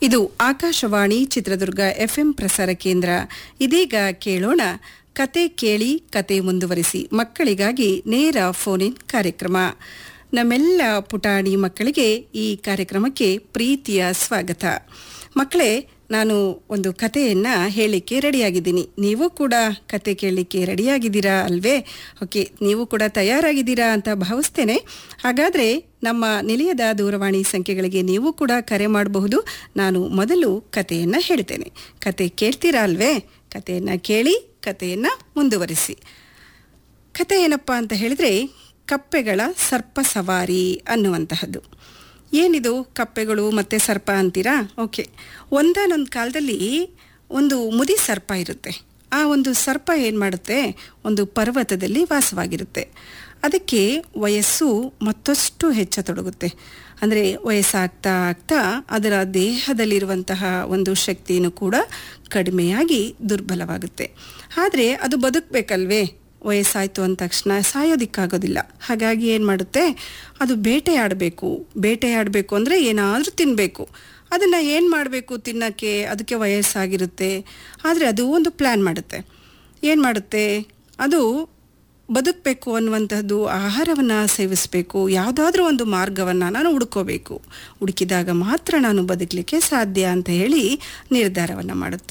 ಇದು ಆಕಾಶವಾಣಿ ಚಿತ್ರದುರ್ಗ ಎಫ್ಎಂ ಪ್ರಸಾರ ಕೇಂದ್ರ ಇದೀಗ ಕೇಳೋಣ ಕತೆ ಕೇಳಿ ಕತೆ ಮುಂದುವರಿಸಿ ಮಕ್ಕಳಿಗಾಗಿ ನೇರ ಫೋನ್ ಇನ್ ಕಾರ್ಯಕ್ರಮ ನಮ್ಮೆಲ್ಲ ಪುಟಾಣಿ ಮಕ್ಕಳಿಗೆ ಈ ಕಾರ್ಯಕ್ರಮಕ್ಕೆ ಪ್ರೀತಿಯ ಸ್ವಾಗತ ಮಕ್ಕಳೇ ನಾನು ಒಂದು ಕಥೆಯನ್ನ ಹೇಳಲಿಕ್ಕೆ ರೆಡಿಯಾಗಿದ್ದೀನಿ ನೀವು ಕೂಡ ಕತೆ ಕೇಳಲಿಕ್ಕೆ ರೆಡಿಯಾಗಿದ್ದೀರಾ ಅಲ್ವೇ ಓಕೆ ನೀವು ಕೂಡ ತಯಾರಾಗಿದ್ದೀರಾ ಅಂತ ಭಾವಿಸ್ತೇನೆ ಹಾಗಾದರೆ ನಮ್ಮ ನಿಲಯದ ದೂರವಾಣಿ ಸಂಖ್ಯೆಗಳಿಗೆ ನೀವು ಕೂಡ ಕರೆ ಮಾಡಬಹುದು ನಾನು ಮೊದಲು ಕಥೆಯನ್ನು ಹೇಳ್ತೇನೆ ಕತೆ ಕೇಳ್ತೀರಾ ಅಲ್ವೇ ಕಥೆಯನ್ನು ಕೇಳಿ ಕಥೆಯನ್ನು ಮುಂದುವರಿಸಿ ಕತೆ ಏನಪ್ಪ ಅಂತ ಹೇಳಿದರೆ ಕಪ್ಪೆಗಳ ಸರ್ಪ ಸವಾರಿ ಅನ್ನುವಂತಹದ್ದು ಏನಿದು ಕಪ್ಪೆಗಳು ಮತ್ತು ಸರ್ಪ ಅಂತೀರಾ ಓಕೆ ಒಂದಾನೊಂದು ಕಾಲದಲ್ಲಿ ಒಂದು ಮುದಿ ಸರ್ಪ ಇರುತ್ತೆ ಆ ಒಂದು ಸರ್ಪ ಏನು ಮಾಡುತ್ತೆ ಒಂದು ಪರ್ವತದಲ್ಲಿ ವಾಸವಾಗಿರುತ್ತೆ ಅದಕ್ಕೆ ವಯಸ್ಸು ಮತ್ತಷ್ಟು ಹೆಚ್ಚತೊಡಗುತ್ತೆ ಅಂದರೆ ವಯಸ್ಸಾಗ್ತಾ ಆಗ್ತಾ ಅದರ ದೇಹದಲ್ಲಿರುವಂತಹ ಒಂದು ಶಕ್ತಿಯೂ ಕೂಡ ಕಡಿಮೆಯಾಗಿ ದುರ್ಬಲವಾಗುತ್ತೆ ಆದರೆ ಅದು ಬದುಕಬೇಕಲ್ವೇ ವಯಸ್ಸಾಯಿತು ಅಂದ ತಕ್ಷಣ ಸಾಯೋದಿಕ್ಕಾಗೋದಿಲ್ಲ ಹಾಗಾಗಿ ಏನು ಮಾಡುತ್ತೆ ಅದು ಬೇಟೆಯಾಡಬೇಕು ಬೇಟೆಯಾಡಬೇಕು ಅಂದರೆ ಏನಾದರೂ ತಿನ್ನಬೇಕು ಅದನ್ನು ಏನು ಮಾಡಬೇಕು ತಿನ್ನೋಕ್ಕೆ ಅದಕ್ಕೆ ವಯಸ್ಸಾಗಿರುತ್ತೆ ಆದರೆ ಅದು ಒಂದು ಪ್ಲ್ಯಾನ್ ಮಾಡುತ್ತೆ ಏನು ಮಾಡುತ್ತೆ ಅದು ಬದುಕಬೇಕು ಅನ್ನುವಂಥದ್ದು ಆಹಾರವನ್ನು ಸೇವಿಸಬೇಕು ಯಾವುದಾದ್ರೂ ಒಂದು ಮಾರ್ಗವನ್ನು ನಾನು ಹುಡ್ಕೋಬೇಕು ಹುಡುಕಿದಾಗ ಮಾತ್ರ ನಾನು ಬದುಕಲಿಕ್ಕೆ ಸಾಧ್ಯ ಅಂತ ಹೇಳಿ ನಿರ್ಧಾರವನ್ನು ಮಾಡುತ್ತೆ